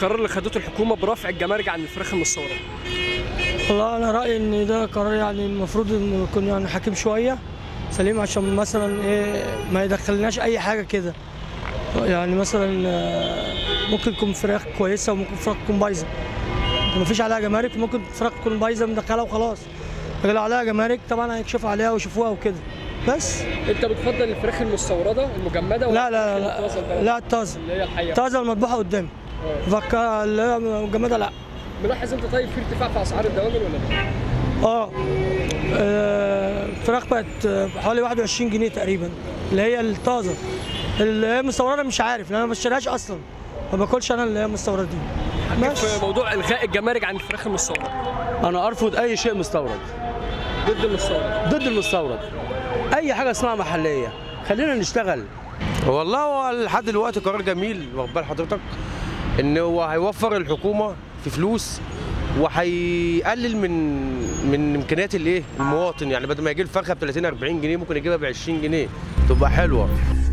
بالقرار اللي خدته الحكومه برفع الجمارك عن الفراخ المستورده والله انا رايي ان ده قرار يعني المفروض انه يكون يعني حكيم شويه سليم عشان مثلا ايه ما يدخلناش اي حاجه كده يعني مثلا آه، ممكن يكون فراخ كويسه وممكن فراخ تكون بايظه ما فيش عليها جمارك ممكن فراخ تكون بايظه مدخلها وخلاص لكن لو عليها جمارك طبعا هيكشفوا عليها ويشوفوها وكده بس انت بتفضل الفراخ المستورده المجمده لا لا لا لا, لا الطازه اللي هي الحقيقه الطازه المذبوحه قدامي فكا اللي هي مجمده لا ملاحظ انت طيب في ارتفاع في اسعار الدواجن ولا لا؟ اه آه، الفراخ بقت آه، حوالي 21 جنيه تقريبا اللي هي الطازه اللي هي مستورده مش عارف لان انا ما بشتريهاش اصلا ما باكلش انا اللي هي مستورده دي بس في موضوع الغاء الجمارك عن الفراخ المستورده انا ارفض اي شيء مستورد ضد المستورد ضد المستورد اي حاجه اسمها محليه خلينا نشتغل والله هو لحد دلوقتي قرار جميل واخد بال حضرتك ان هو هيوفر الحكومه في فلوس وهيقلل من من امكانيات الايه المواطن يعني بدل ما يجيب فرخه ب 30 40 جنيه ممكن يجيبها ب 20 جنيه تبقى حلوه